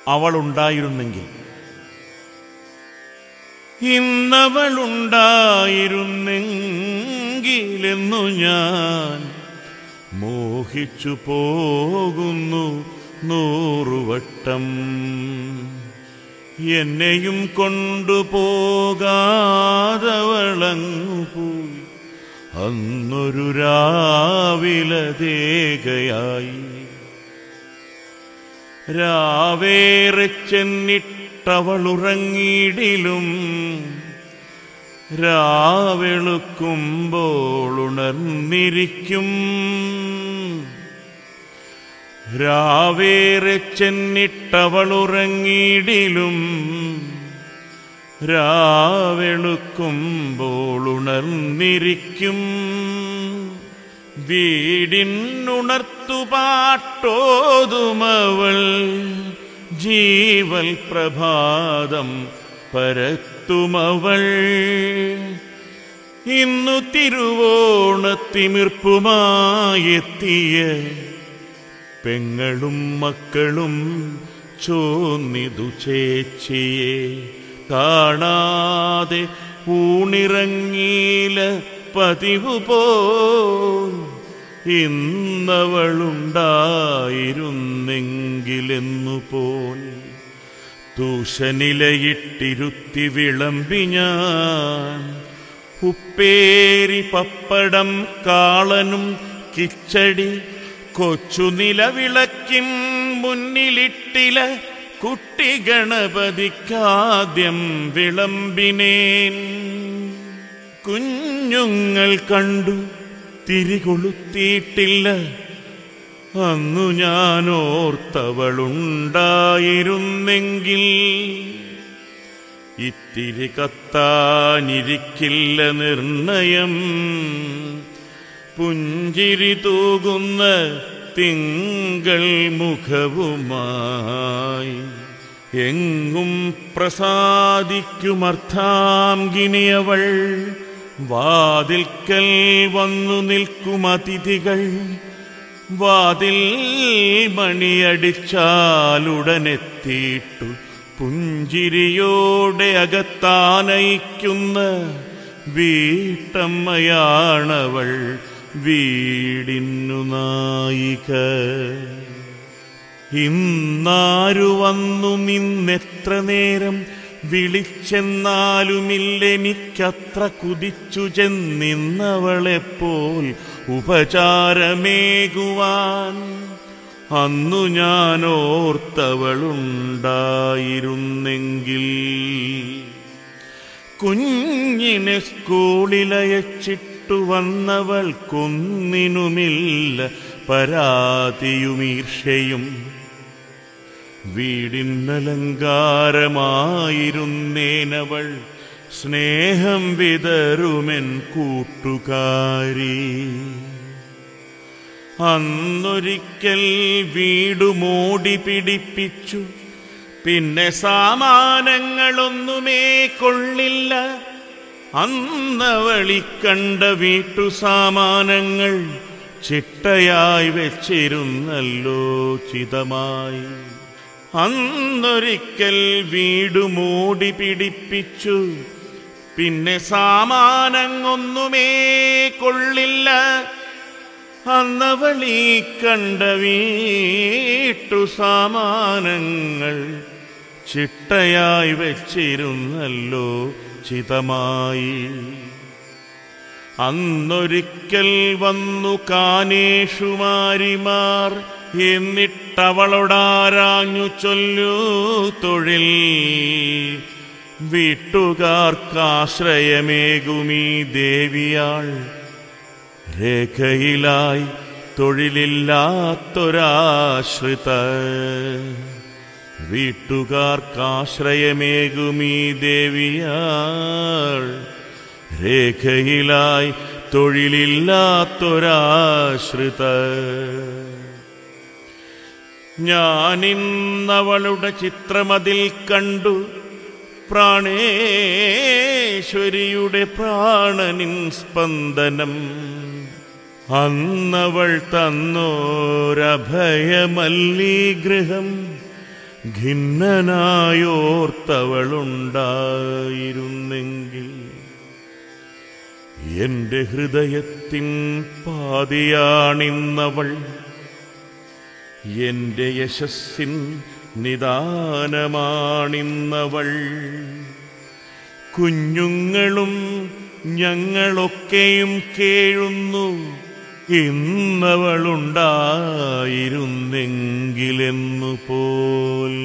അവളുണ്ടായിരുന്നെങ്കിൽ ഇന്നവളുണ്ടായിരുന്നെങ്കിലെന്നു ഞാൻ മോഹിച്ചു പോകുന്നു നൂറുവട്ടം എന്നെയും കൊണ്ടുപോകാതവളങ്ങു പോയി അന്നൊരു രാവിലതേകയായി രാവേറെ ചെന്നിട്ടവളുറങ്ങിയിടിലും രാവെളുക്കുമ്പോൾ ഉണർന്നിരിക്കും രാവേറെ ചെന്നിട്ടവളുറങ്ങിയിടിലും രാവെളുക്കുമ്പോൾ ഉണർന്നിരിക്കും വീടിനുണർത്തുപാട്ടോതുമവൾ ജീവൽ പ്രഭാതം പരത്തുമവൾ ഇന്നു തിരുവോണത്തിമിർപ്പുമായെത്തിയ പെങ്ങളും മക്കളും ചോന്നിതു ചേച്ചിയെ കാണാതെ ഊണിറങ്ങീല പതിവ് പോൽ ഇന്നവളുണ്ടായിരുന്നെങ്കിലെന്നു പോൽ തൂശനിലയിട്ടിരുത്തി വിളമ്പി ഞാൻ ഉപ്പേരി പപ്പടം കാളനും കിച്ചടി കൊച്ചു നിലവിളക്കിൻ മുന്നിലിട്ടില കുട്ടി ഗണപതിക്കാദ്യം വിളമ്പിനേൻ കുഞ്ഞുങ്ങൾ കണ്ടു തിരികൊളുത്തിയിട്ടില്ല അന്നു ഞാൻ ഓർത്തവളുണ്ടായിരുന്നെങ്കിൽ ഇത്തിരി കത്താനിരിക്കില്ല നിർണയം പുഞ്ചിരി തൂകുന്ന തിങ്കൾ മുഖവുമായി എങ്ങും പ്രസാദിക്കുമർത്ഥാംഗിനിയവൾ വാതിൽക്കൽ വന്നു നിൽക്കും അതിഥികൾ വാതിൽ മണിയടിച്ചാലുടനെത്തിയിട്ടു പുഞ്ചിരിയോടെ അകത്താനയിക്കുന്ന വീട്ടമ്മയാണവൾ വീടിന്നു നായിക ഇന്നാരു വന്നു നിന്നെത്ര നേരം വിളിച്ചെന്നാലുമില്ലെനിക്കത്ര കുതിച്ചു ചെന്നിന്നവളെപ്പോൽ ഉപചാരമേകുവാൻ അന്നു ഞാൻ ഓർത്തവളുണ്ടായിരുന്നെങ്കിൽ കുഞ്ഞിനെ സ്കൂളിലയച്ചിട്ടു വന്നവൾക്കൊന്നിനുമില്ല പരാതിയുമീർഷയും വീടിനലങ്കാരമായിരുന്നേനവൾ സ്നേഹം വിതറുമെൻ കൂട്ടുകാരി അന്നൊരിക്കൽ വീടു മോടി പിടിപ്പിച്ചു പിന്നെ സാമാനങ്ങളൊന്നുമേ കൊള്ളില്ല അന്നവളി കണ്ട വീട്ടു സാമാനങ്ങൾ ചിട്ടയായി വെച്ചിരുന്നല്ലോ ചിതമായി അന്നൊരിക്കൽ വീടു മോടി പിടിപ്പിച്ചു പിന്നെ സാമാനങ്ങൊന്നുമേ കൊള്ളില്ല അന്നവളീ കണ്ട വീട്ടു സാമാനങ്ങൾ ചിട്ടയായി വെച്ചിരുന്നല്ലോ ചിതമായി അന്നൊരിക്കൽ വന്നു കാനേഷുമാരിമാർ എന്നിട്ടവളോടാരാഞ്ഞു ചൊല്ലൂ തൊഴിൽ വീട്ടുകാർക്കാശ്രയമേകുമീ ദേവിയാൾ രേഖയിലായി തൊഴിലില്ലാത്തൊരാശ്രിത വീട്ടുകാർക്കാശ്രയമേകുമീ ദേവിയാൾ രേഖയിലായി തൊഴിലില്ലാത്തൊരാശ്രിത ഞാനിന്നവളുടെ ചിത്രമതിൽ കണ്ടു പ്രാണേശ്വരിയുടെ പ്രാണനിൻ സ്പന്ദനം അന്നവൾ തന്നോരഭയമല്ലീ ഗൃഹം ഖിന്നനായോർത്തവളുണ്ടായിരുന്നെങ്കിൽ എന്റെ ഹൃദയത്തിൻ പാതിയാണിന്നവൾ എന്റെ യശസ്സിൻ നിദാനമാണിന്നവൾ കുഞ്ഞുങ്ങളും ഞങ്ങളൊക്കെയും കേഴുന്നു ഇന്നവളുണ്ടായിരുന്നെങ്കിലെന്നു പോൽ